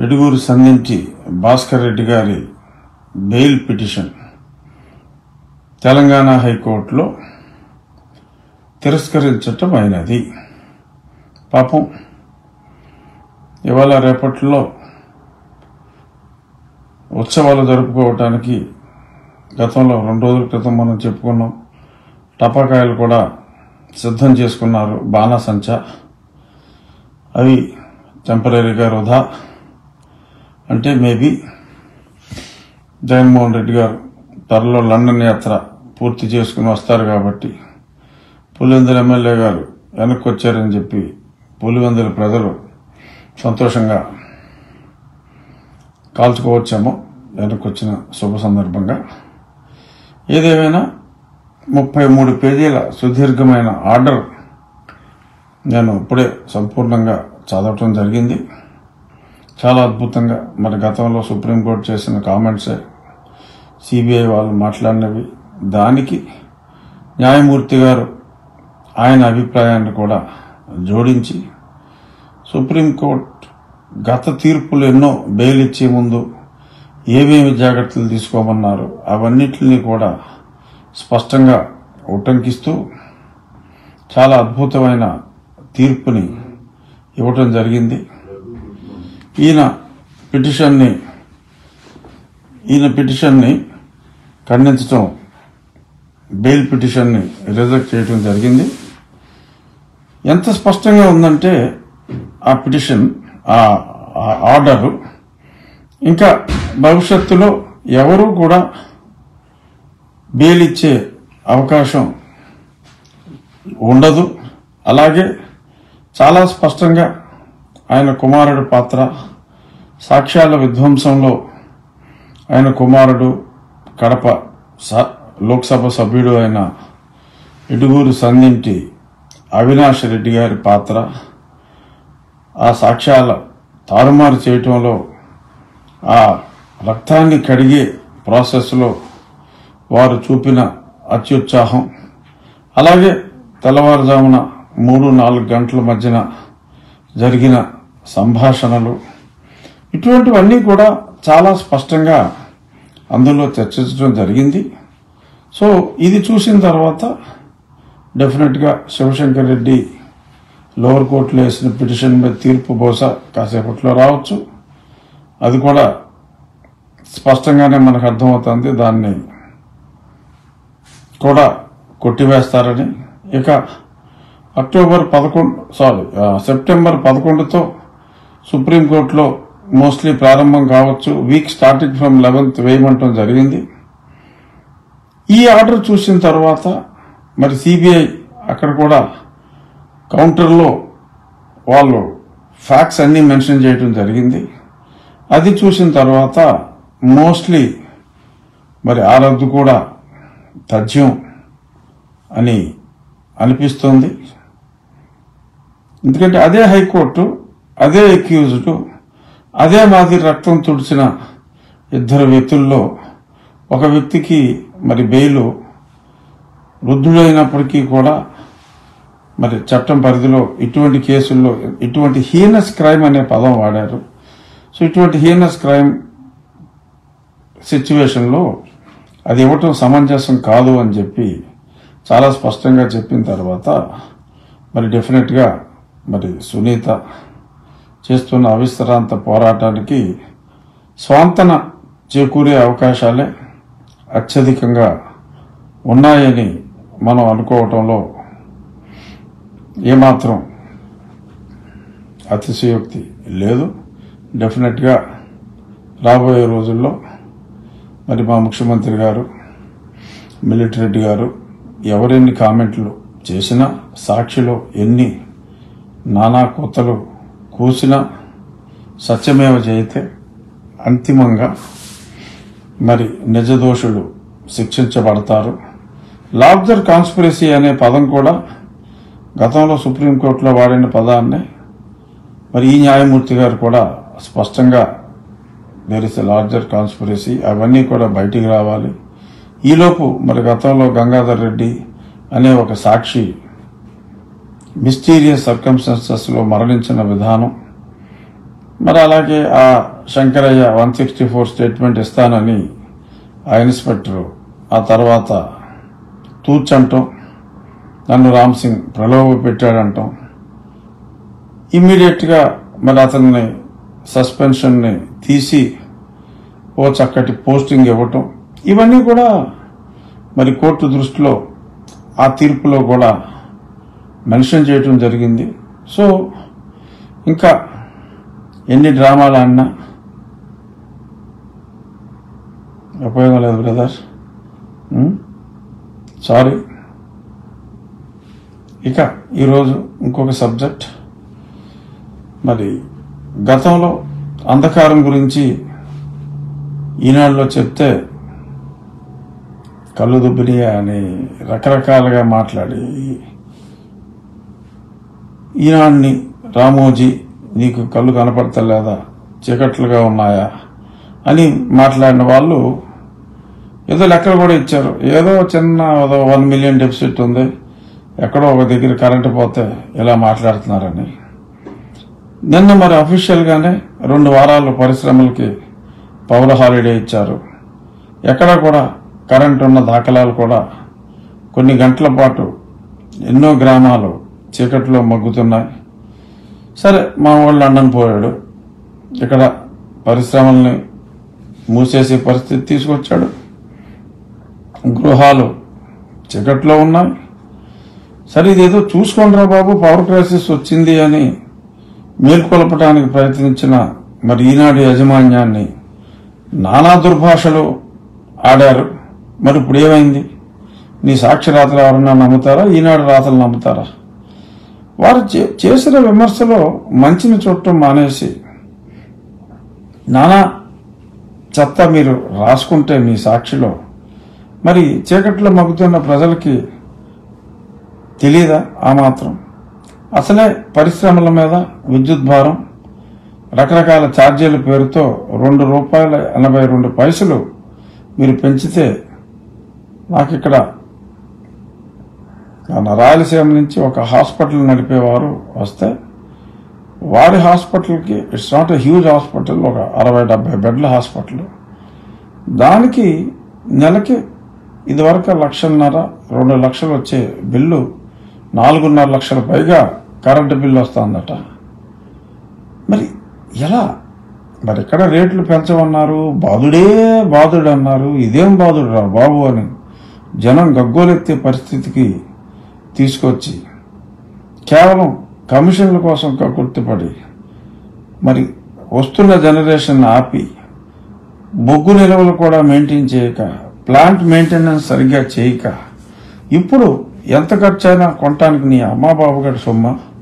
ఇడుగూరు సంధించి భాస్కర్ రెడ్డి గారి bail petition Telangana హైకోర్టులో తిరస్కరించటం అయినది పాపం ఇవాళ రేపట్లో ఉత్సవాలు జరుపుకోవటానికి గతంలో రెండు రోజుల క్రితం మనం చెప్పుకున్నాం టపాకాయలు కూడా సిద్ధం చేసుకున్నారు బాణసంచ అవి టెంపరీగా వృధా అంటే మేబీ జగన్మోహన్ రెడ్డి గారు త్వరలో లండన్ యాత్ర పూర్తి చేసుకుని వస్తారు కాబట్టి పులివెందుల ఎమ్మెల్యే గారు వెనక్కి వచ్చారని చెప్పి పులివెందుల ప్రజలు సంతోషంగా కాల్చుకోవచ్చేమో వెనక్కి వచ్చిన శుభ సందర్భంగా ఏదేమైనా ముప్పై మూడు పేజీల సుదీర్ఘమైన ఆర్డర్ నేను ఇప్పుడే సంపూర్ణంగా చదవటం జరిగింది చాలా అద్భుతంగా మరి గతంలో సుప్రీంకోర్టు చేసిన కామెంట్సే సిబిఐ వాళ్ళు మాట్లాడినవి దానికి న్యాయమూర్తి గారు ఆయన అభిప్రాయాన్ని కూడా జోడించి సుప్రీంకోర్టు గత తీర్పులు ఎన్నో బెయిల్ ఇచ్చే ముందు ఏమేమి జాగ్రత్తలు తీసుకోమన్నారు అవన్నిటిని కూడా స్పష్టంగా ఉటంకిస్తూ చాలా అద్భుతమైన తీర్పుని ఇవ్వటం జరిగింది ఈయన పిటిషన్ని ఈయన పిటిషన్ని ఖండించడం బెయిల్ పిటిషన్ని రిజెక్ట్ చేయడం జరిగింది ఎంత స్పష్టంగా ఉందంటే ఆ పిటిషన్ ఆ ఆ ఆర్డర్ ఇంకా భవిష్యత్తులో ఎవరు కూడా బెయిల్ ఇచ్చే అవకాశం ఉండదు అలాగే చాలా స్పష్టంగా ఆయన కుమారుడు పాత్ర సాక్ష్యాల విధ్వంసంలో ఆయన కుమారుడు కడప స- లోక్సభ సభ్యుడు అయిన ఇడుగూరు సందింటి అవినాష్ రెడ్డి గారి పాత్ర ఆ సాక్ష్యాల తారుమారు చేయటంలో ఆ రక్తాన్ని కడిగే ప్రాసెస్లో వారు చూపిన అత్యుత్సాహం అలాగే తెల్లవారుజామున మూడు నాలుగు గంటల మధ్యన జరిగిన సంభాషణలు ఇటువంటివన్నీ కూడా చాలా స్పష్టంగా అందులో చర్చించడం జరిగింది సో ఇది చూసిన తర్వాత డెఫినెట్గా శివశంకర్ రెడ్డి లోవర్ కోర్టులో వేసిన పిటిషన్ మీద తీర్పు బహుశా కాసేపట్లో రావచ్చు అది కూడా స్పష్టంగానే మనకు అర్థమవుతుంది దాన్ని కూడా కొట్టివేస్తారని ఇక అక్టోబర్ పదకొండు సారీ ఆ, సెప్టెంబర్ పదకొండుతో సుప్రీంకోర్టులో మోస్ట్లీ ప్రారంభం కావచ్చు వీక్ స్టార్టింగ్ ఫ్రమ్ లెవెన్త్ వేయమంటం జరిగింది ఈ ఆర్డర్ చూసిన తర్వాత మరి సిబిఐ అక్కడ కూడా కౌంటర్లో వాళ్ళు ఫ్యాక్ట్స్ అన్ని మెన్షన్ చేయడం జరిగింది అది చూసిన తర్వాత మోస్ట్లీ మరి ఆ రద్దు కూడా తథ్యం అని అనిపిస్తోంది ఎందుకంటే అదే హైకోర్టు అదే అక్యూజ్డ్ అదే మాదిరి రక్తం తుడిచిన ఇద్దరు వ్యక్తుల్లో ఒక వ్యక్తికి మరి బెయిలు వృద్ధుడైనప్పటికీ కూడా మరి చట్టం పరిధిలో ఇటువంటి కేసుల్లో ఇటువంటి హీనస్ క్రైమ్ అనే పదం వాడారు సో ఇటువంటి హీనస్ క్రైమ్ సిచ్యువేషన్లో అది ఇవ్వటం సమంజసం కాదు అని చెప్పి చాలా స్పష్టంగా చెప్పిన తర్వాత మరి డెఫినెట్గా మరి సునీత చేస్తున్న అవిశ్రాంత పోరాటానికి స్వాంతన చేకూరే అవకాశాలే అత్యధికంగా ఉన్నాయని మనం అనుకోవటంలో ఏమాత్రం అతిశయోక్తి లేదు డెఫినెట్గా రాబోయే రోజుల్లో మరి మా ముఖ్యమంత్రి గారు మిలిటరీ రెడ్డి గారు ఎవరెన్ని కామెంట్లు చేసినా సాక్షిలో ఎన్ని నానా కోతలు కూసినా సత్యమేవ జయితే అంతిమంగా మరి నిజదోషులు శిక్షించబడతారు లాబ్జర్ కాన్స్పిరసీ అనే పదం కూడా గతంలో సుప్రీంకోర్టులో వాడిన పదాన్ని మరి ఈ న్యాయమూర్తి గారు కూడా స్పష్టంగా there is a larger conspiracy అవన్నీ కూడా బయటికి రావాలి ఈలోపు మరి గతంలో గంగాధర్ రెడ్డి అనే ఒక సాక్షి మిస్టీరియస్ సర్కమ్స్టాన్సెస్లో మరణించిన విధానం మరి అలాగే ఆ Shankarayya one sixty four statement ఇస్తానని ఆ ఇన్స్పెక్టర్ ఆ తర్వాత తూర్చంటాం నన్ను రామ్ సింగ్ ప్రలోభ పెట్టాడంటాం ఇమ్మీడియట్గా మరి అతన్ని సస్పెన్షన్ని తీసి ఓ చక్కటి పోస్టింగ్ ఇవ్వటం ఇవన్నీ కూడా మరి కోర్టు దృష్టిలో ఆ తీర్పులో కూడా మెన్షన్ చేయటం జరిగింది సో ఇంకా ఎన్ని డ్రామాలు ఆడినా ఉపయోగం లేదు బ్రదర్ సారీ ఇక ఈరోజు ఇంకొక సబ్జెక్ట్ మరి గతంలో అంధకారం గురించి ఈనాడులో చెప్తే కళ్ళు దుబ్బిని అని రకరకాలుగా మాట్లాడి ఈనాడిని రామోజీ నీకు కళ్ళు కనపడతలేదా చీకట్లుగా ఉన్నాయా అని మాట్లాడిన వాళ్ళు ఏదో లెక్కలు కూడా ఇచ్చారు ఏదో చిన్న ఏదో వన్ మిలియన్ డెఫిసిట్ ఉంది ఎక్కడో ఒక దగ్గర కరెంటు పోతే ఇలా మాట్లాడుతున్నారని నిన్న మరి అఫీషియల్గానే రెండు వారాలు పరిశ్రమలకి పౌర హాలిడే ఇచ్చారు ఎక్కడ కూడా కరెంట్ ఉన్న దాఖలాలు కూడా కొన్ని గంటల పాటు ఎన్నో గ్రామాలు చీకట్లో మగ్గుతున్నాయి సరే మా వాళ్ళు లండన్ పోయాడు ఇక్కడ పరిశ్రమల్ని మూసేసే పరిస్థితి తీసుకొచ్చాడు గృహాలు చీకట్లో ఉన్నాయి సరే ఇదేదో చూసుకోండిరా బాబు పవర్ క్రైసిస్ వచ్చింది అని మేల్కొల్పడానికి ప్రయత్నించిన మరి ఈనాడు యాజమాన్యాన్ని నానా దుర్భాషలు ఆడారు మరి ఇప్పుడు ఏమైంది నీ సాక్షి రాతలు ఎవరన్నా నమ్ముతారా ఈనాడు రాతలు నమ్ముతారా వారు చే- చేసిన విమర్శలో మంచిని చూడటం మానేసి నానా చెత్త మీరు రాసుకుంటే మీ సాక్షిలో మరి చీకట్లో మగ్గుతున్న ప్రజలకి తెలియదా ఆ మాత్రం అసలే పరిశ్రమల మీద విద్యుత్ భారం రకరకాల ఛార్జీల పేరుతో రెండు రూపాయల ఎనభై రెండు పైసలు మీరు పెంచితే నాకు ఇక్కడ మన రాయలసీమ నుంచి ఒక హాస్పిటల్ నడిపేవారు వస్తే వారి హాస్పిటల్కి it's not a huge hospital ఒక అరవై డెబ్బై బెడ్ల హాస్పిటల్ దానికి నెలకి ఇదివరకు లక్షన్నర రెండు లక్షలు వచ్చే బిల్లు నాలుగున్నర లక్షల పైగా కరెంటు బిల్లు వస్తుందట మరి ఎలా మరి ఇక్కడ రేట్లు పెంచమన్నారు బాధుడే బాధుడు అన్నారు ఇదేం బాధుడు రా బాబు అని జనం గగ్గోలెత్తే పరిస్థితికి తీసుకొచ్చి కేవలం కమిషన్ల కోసం కక్కుర్తిపడి మరి వస్తున్న జనరేషన్ ఆపి బొగ్గు నిల్వలు కూడా మెయింటైన్ చేయక ప్లాంట్ మెయింటెనెన్స్ సరిగ్గా చేయక ఇప్పుడు ఎంత ఖర్చు అయినా కొనటానికి నీ అమ్మా బాబు గారి సొమ్మ